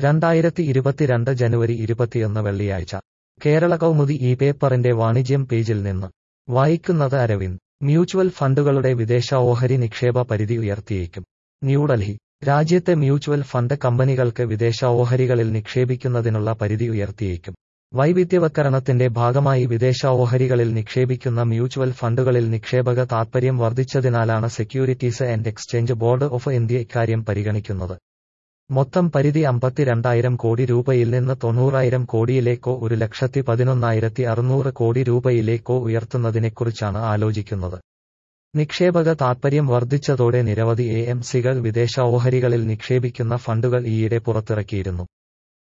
രണ്ടായിരത്തി ഇരുപത്തിരണ്ട് ജനുവരി ഇരുപത്തിയൊന്ന് വെള്ളിയാഴ്ച കേരള കൗമുദി ഈ പേപ്പറിന്റെ വാണിജ്യം പേജിൽ നിന്ന് വായിക്കുന്നത് അരവിന്ദ് മ്യൂച്വൽ ഫണ്ടുകളുടെ വിദേശ ഓഹരി നിക്ഷേപ പരിധി ഉയർത്തിയേക്കും ന്യൂഡൽഹി രാജ്യത്തെ മ്യൂച്വൽ ഫണ്ട് കമ്പനികൾക്ക് വിദേശ ഓഹരികളിൽ നിക്ഷേപിക്കുന്നതിനുള്ള പരിധി ഉയർത്തിയേക്കും വൈവിധ്യവത്കരണത്തിന്റെ ഭാഗമായി വിദേശ ഓഹരികളിൽ നിക്ഷേപിക്കുന്ന മ്യൂച്വൽ ഫണ്ടുകളിൽ നിക്ഷേപക താൽപര്യം വർദ്ധിച്ചതിനാലാണ് securities and exchange board of India ഇക്കാര്യം പരിഗണിക്കുന്നത് മൊത്തം പരിധി അമ്പത്തിരണ്ടായിരം കോടി രൂപയിൽ നിന്ന് തൊണ്ണൂറായിരം കോടിയിലേക്കോ ഒരു ലക്ഷത്തി പതിനൊന്നായിരത്തി അറുന്നൂറ് കോടി രൂപയിലേക്കോ ഉയർത്തുന്നതിനെക്കുറിച്ചാണ് ആലോചിക്കുന്നത് നിക്ഷേപക താൽപര്യം വർദ്ധിച്ചതോടെ നിരവധി എ എം സികൾ വിദേശ ഓഹരികളിൽ നിക്ഷേപിക്കുന്ന ഫണ്ടുകൾ ഈയിടെ പുറത്തിറക്കിയിരുന്നു